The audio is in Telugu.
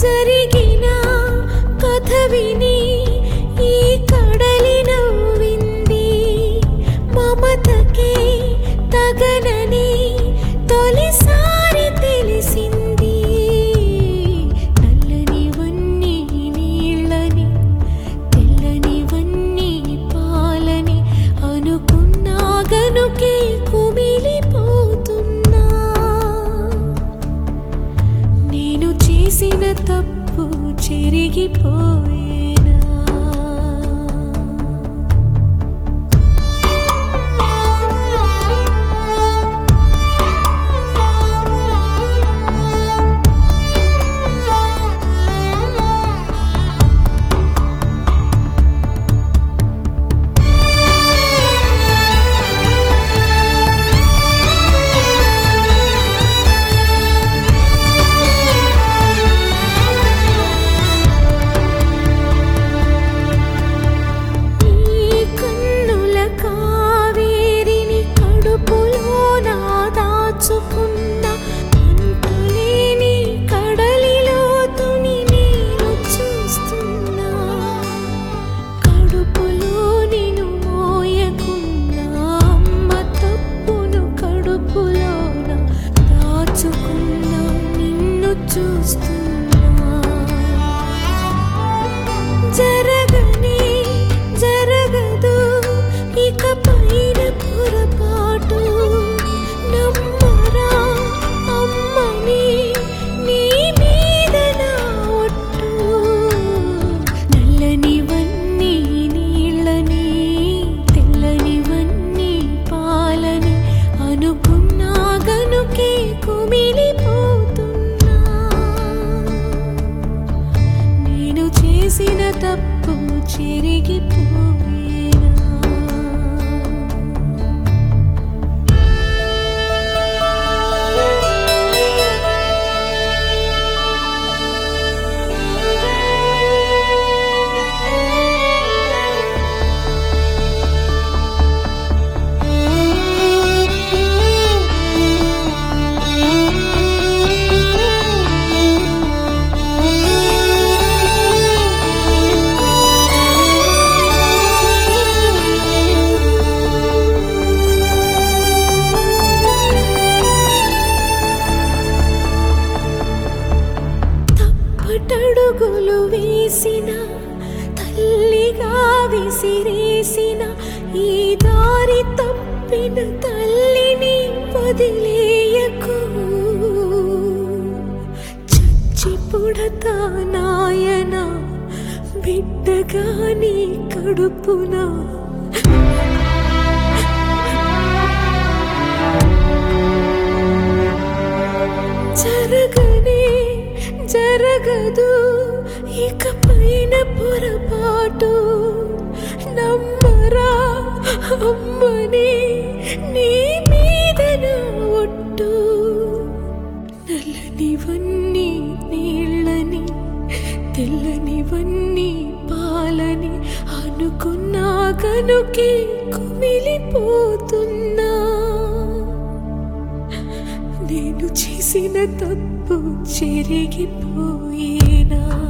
జరిగిన కథ విని ఈ కడలి నవ్వింది మమతకే తగనని తొలిసారి తెలిసింది నల్లనివన్నీ నీళ్ళని తెల్లనివన్నీ పాలని అనుకున్నా గనుకే కుమిలిపోతున్నా నేను చేసిన తప్పు చెరిగిపోయేనా ఈ కన్నుల కావేరిని కడుపులో నా దాచుకున్న అంతులేని కడలిలో తుని నేను చూస్తున్నా కడుపులో నిన్ను మోయకున్న అమ్మ తప్పును కడుపులోన దాచుకున్న నిన్ను చూస్తున్నా జరగని జరగదు ఇక పైన పొరపాటు నమ్మరా అమ్మని నీ మీద నా ఒట్టు నల్లనివన్నీ నీళ్ళని తెల్లనివన్నీ పాలని అనుకున్నా గనుకే కుమిలిపోతున్నా నేను చేసిన తప్పు చెరిగిపోయేనా తప్పటడుగులు వేసిన తల్లిగా విసిరేసిన ఈ దారి తప్పిన తల్లిని వదిలేయకు చచ్చి పుడతా నాయన బిడ్డగా నీ కడుపునా జరగనే జరగదు ఇక పైన పొరపాటు నమ్మరా అమ్మని నీ మీద నా ఒట్టు నల్లనివన్నీ నీళ్ళని తెల్లనివన్నీ పాలని అనుకున్నా కనుకే కుమిలిపోతున్నా నేను చేసిన తప్పు చెరిగిపోయేనా